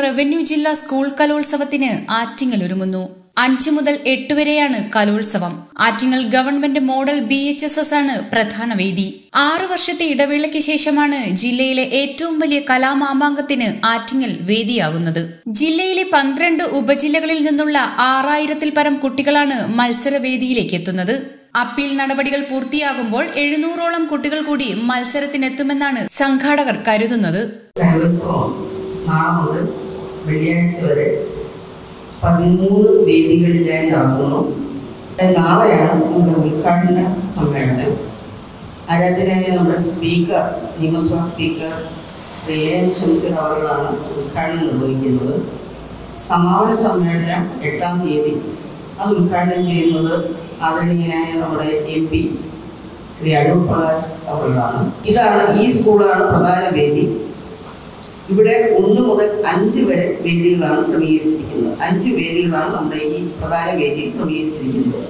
Revenue ജില്ലാ school കലോത്സവത്തിന് ആറ്റിങ്ങൽ ഒരുങ്ങുന്നു അഞ്ചു മുതൽ എട്ട് വരെയാണ് കലോത്സവം Attingal government model B H S S ആണ് പ്രധാന വേദി ആറു വർഷത്തെ ഇടവേളയ്ക്ക് ശേഷമാണ് ജില്ലയിലെ ഏറ്റവും വലിയ കലാമാമാങ്കത്തിന് ആറ്റിങ്ങൽ വേദിയാകുന്നത് ജില്ലയിലെ പന്ത്രണ്ട് ഉപജില്ലകളിൽ നിന്നുള്ള ആറായിരത്തിൽ പരം കുട്ടികളാണ് മത്സരവേദിയിലേക്ക് എത്തുന്നത് അപ്പീൽ നടപടികൾ പൂർത്തിയാകുമ്പോൾ എഴുന്നൂറോളം കുട്ടികൾ കൂടി മത്സരത്തിനെത്തുമെന്നാണ് സംഘാടകർ കരുതുന്നത് കലോത്സവം നാളെ മുതൽ വെള്ളിയാഴ്ച വരെ പതിമൂന്ന് വേദികളിലായി നടക്കുന്നു നാളെയാണ് നമ്മുടെ ഉദ്ഘാടന സമ്മേളനം ആരാധനായ നമ്മുടെ സ്പീക്കർ നിയമസഭാ speaker Shri A N Shamseer അവர்களാണ് ഉദ്ഘാടനം നിർവഹിക്കുന്നത് സമാപന സമ്മേളനം എട്ടാം തീയതി അത് ഉദ്ഘാടനം ചെയ്യുന്നത് ആദരണീയനായ നമ്മുടെ എം പി ശ്രീ അടൂർ പ്രകാശ് അവர்களാണ് ഇതാണ് ഈ സ്കൂളാണ് പ്രധാന വേദി ഇവിടെ ഒന്ന് മുതൽ അഞ്ച് വരെ വേദികളാണ് ക്രമീകരിച്ചിരിക്കുന്നത് അഞ്ച് വേദികളാണ് നമ്മുടെ ഈ പ്രധാന വേദിയിൽ ക്രമീകരിച്ചിരിക്കുന്നത്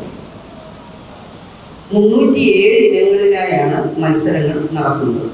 മുന്നൂറ്റിയേഴ് ഇനങ്ങളിലായാണ് മത്സരങ്ങൾ നടത്തുന്നത്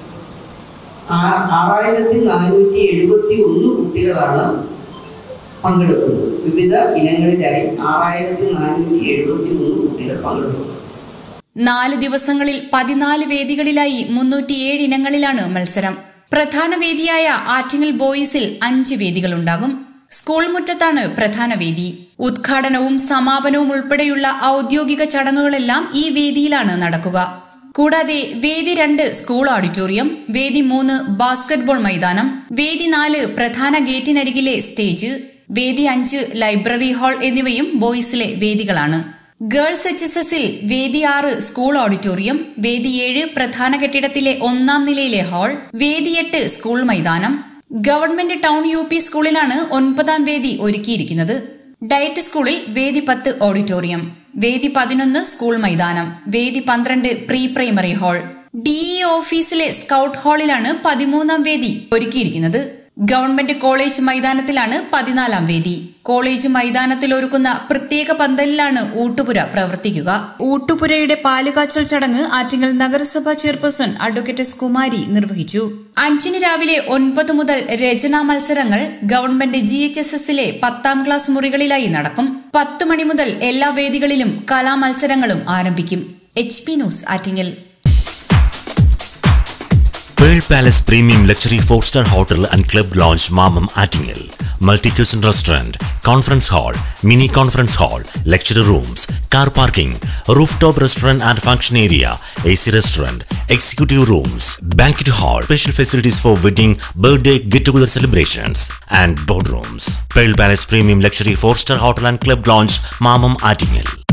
ആ- ആറായിരത്തി നാനൂറ്റി എഴുപത്തി ഒന്ന് കുട്ടികളാണ് പങ്കെടുക്കുന്നത് വിവിധ ഇനങ്ങളിലായി ആറായിരത്തി നാനൂറ്റി എഴുപത്തി ഒന്ന് കുട്ടികൾ പങ്കെടുക്കുന്നു നാല് ദിവസങ്ങളിൽ പതിനാല് വേദികളിലായി മുന്നൂറ്റിയേഴ് ഇനങ്ങളിലാണ് മത്സരം പ്രധാന വേദിയായ ആറ്റിങ്ങൽ ബോയ്സിൽ അഞ്ച് വേദികളുണ്ടാകും സ്കൂൾ മുറ്റത്താണ് പ്രധാന വേദി ഉദ്ഘാടനവും സമാപനവും ഉൾപ്പെടെയുള്ള ഔദ്യോഗിക ചടങ്ങുകളെല്ലാം ഈ വേദിയിലാണ് നടക്കുക കൂടാതെ വേദി രണ്ട് സ്കൂൾ ഓഡിറ്റോറിയം വേദി മൂന്ന് ബാസ്കറ്റ്ബോൾ മൈതാനം വേദി നാല് പ്രധാന ഗേറ്റിനരികിലെ സ്റ്റേജ് വേദി അഞ്ച് ലൈബ്രറി ഹാൾ എന്നിവയും ബോയ്സിലെ വേദികളാണ് ഗേൾസ് എച്ച് എസ് എസിൽ വേദി ആറ് സ്കൂൾ ഓഡിറ്റോറിയം വേദി ഏഴ് പ്രധാന കെട്ടിടത്തിലെ ഒന്നാം നിലയിലെ ഹാൾ വേദി എട്ട് സ്കൂൾ മൈതാനം ഗവൺമെന്റ് ടൗൺ യു പി സ്കൂളിലാണ് ഒൻപതാം വേദി ഒരുക്കിയിരിക്കുന്നത് ഡയറ്റ് സ്കൂളിൽ വേദി പത്ത് ഓഡിറ്റോറിയം വേദി പതിനൊന്ന് സ്കൂൾ മൈതാനം വേദി പന്ത്രണ്ട് പ്രീ പ്രൈമറി ഹാൾ ഡിഇ ഓഫീസിലെ സ്കൗട്ട് ഹാളിലാണ് പതിമൂന്നാം വേദി ഒരുക്കിയിരിക്കുന്നത് ഗവൺമെന്റ് കോളേജ് മൈതാനത്തിലാണ് പതിനാലാം വേദി കോളേജ് മൈതാനത്തിൽ ഒരുക്കുന്ന പ്രത്യേക പന്തലിലാണ് ഊട്ടുപുര പ്രവർത്തിക്കുക ഊട്ടുപുരയുടെ പാലുകാച്ചൽ ചടങ്ങ് ആറ്റിങ്ങൽ നഗരസഭാ ചെയർപേഴ്സൺ അഡ്വക്കേറ്റ് എസ് കുമാരി നിർവഹിച്ചു അഞ്ചിന് രാവിലെ ഒൻപത് മുതൽ രചനാ മത്സരങ്ങൾ ഗവൺമെന്റ് ജി എച്ച് എസ് എസിലെ പത്താം ക്ലാസ് മുറികളിലായി നടക്കും പത്ത് മണി മുതൽ എല്ലാ വേദികളിലും കലാമത്സരങ്ങളും ആരംഭിക്കും H P news Attingal Pearl Palace Premium Luxury 4-star Hotel and Club Lounge Mamam Attingel. Multi-cuisine restaurant, conference hall, mini conference hall, lecture rooms, car parking, rooftop restaurant and function area, AC restaurant, executive rooms, banquet hall, special facilities for wedding, birthday, get-together celebrations, and boardrooms. Pearl Palace Premium Luxury 4-star Hotel and Club Lounge Mamam Attingel.